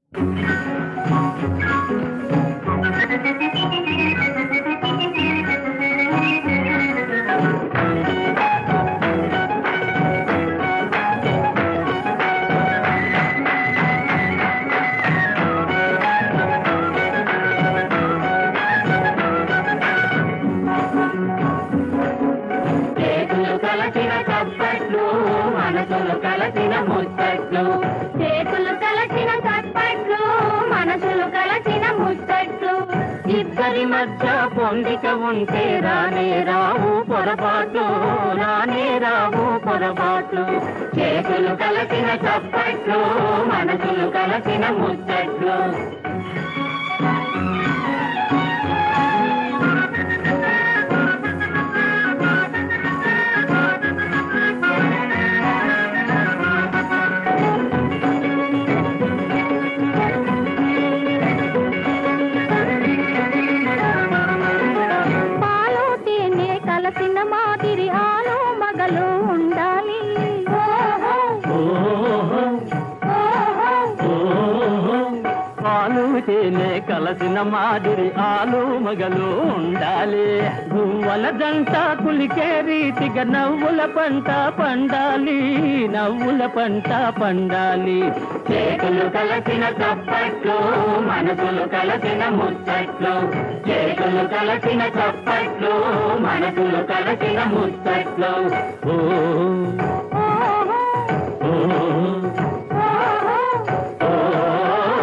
చేతులు కలసిన చప్పట్లు మనసులు కలసిన ముచ్చట్లు చేతులు కలచిన చప్పట్లు మనసులు కలచిన ముచ్చట్లు ఇద్దరి మధ్య పొందిక ఉంటే రానే రావు పొరపాట్లు రానే రావు పొరపాట్లు చేతులు కలసిన చప్పట్లు మనసులు కలసిన ముచ్చట్లు పాలు తేనె కలసిన మాదిరి ఆలు మగలు ఉండాలి ఓహో, ఓహో ఓహో. పాలు తేనె కలసిన మాదిరి ఆలు మగలు ఉండాలి గువ్వల జంట కులికే రీతిగా నవ్వుల పంట పండాలి నవ్వుల పంట పండాలి చేతులు కలసిన చప్పట్లు మనసులు కలసిన ముచ్చట్లు చేతులు కలసిన చప్పట్లు మనసులు కలసిన ముచ్చట్లు ఓ ఓహో, ఓ ఓహో.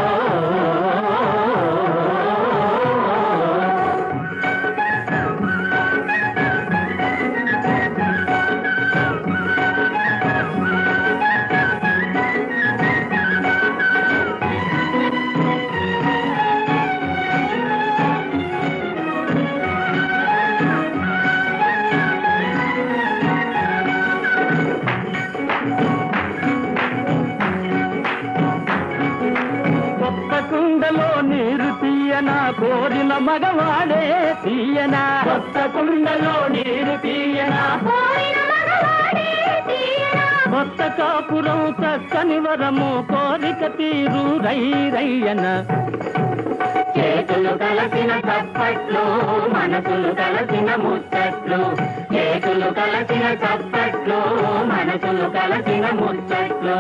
కొత్త కుండలో నీరు తీయనా కోరిన మగవాడే తీయనా కొత్త కుండలో నీరు తీయనా కోరిన మగవాడే తీయనా. కొత్త కాపురం చక్కని వరము కోరిక తీరు రై రయ్యన చేతులు కలసిన చప్పట్లు మనసులు కలసిన ముచ్చట్లు చేతులు కలసిన చప్పట్లు మనసులు కలసిన ముచ్చట్లు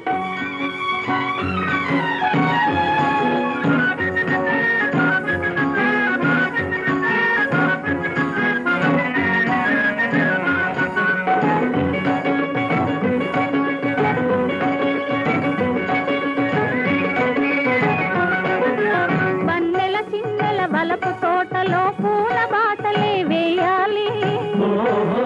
వన్నెల చిన్నెల వలపు తోటలో పూల బాటలే వేయాలి ఓహో,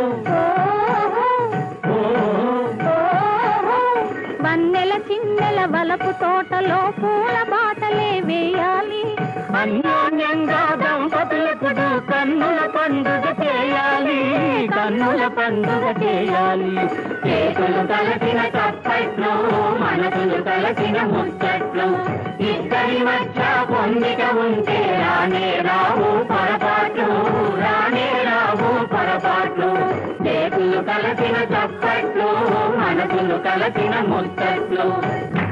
ఓహో. వన్నెల చిన్నెల వలపు తోటలో పూల బాటలే వేయాలి అన్యోన్యంగా దంపతులకు కన్నుల పండుగ చేయాలి కన్నుల పండుగ చేయాలి చేతులు కలసిన చప్పట్లు మనసులు కలసిన ముచ్చట్లు ఇద్దరి మధ్య పొందిక ఉంటే రానే రావు పొరపాట్లు రానే రావు పొరపాట్లు చేతులు కలసిన చప్పట్లు మనసులు కలసిన ముచ్చట్లు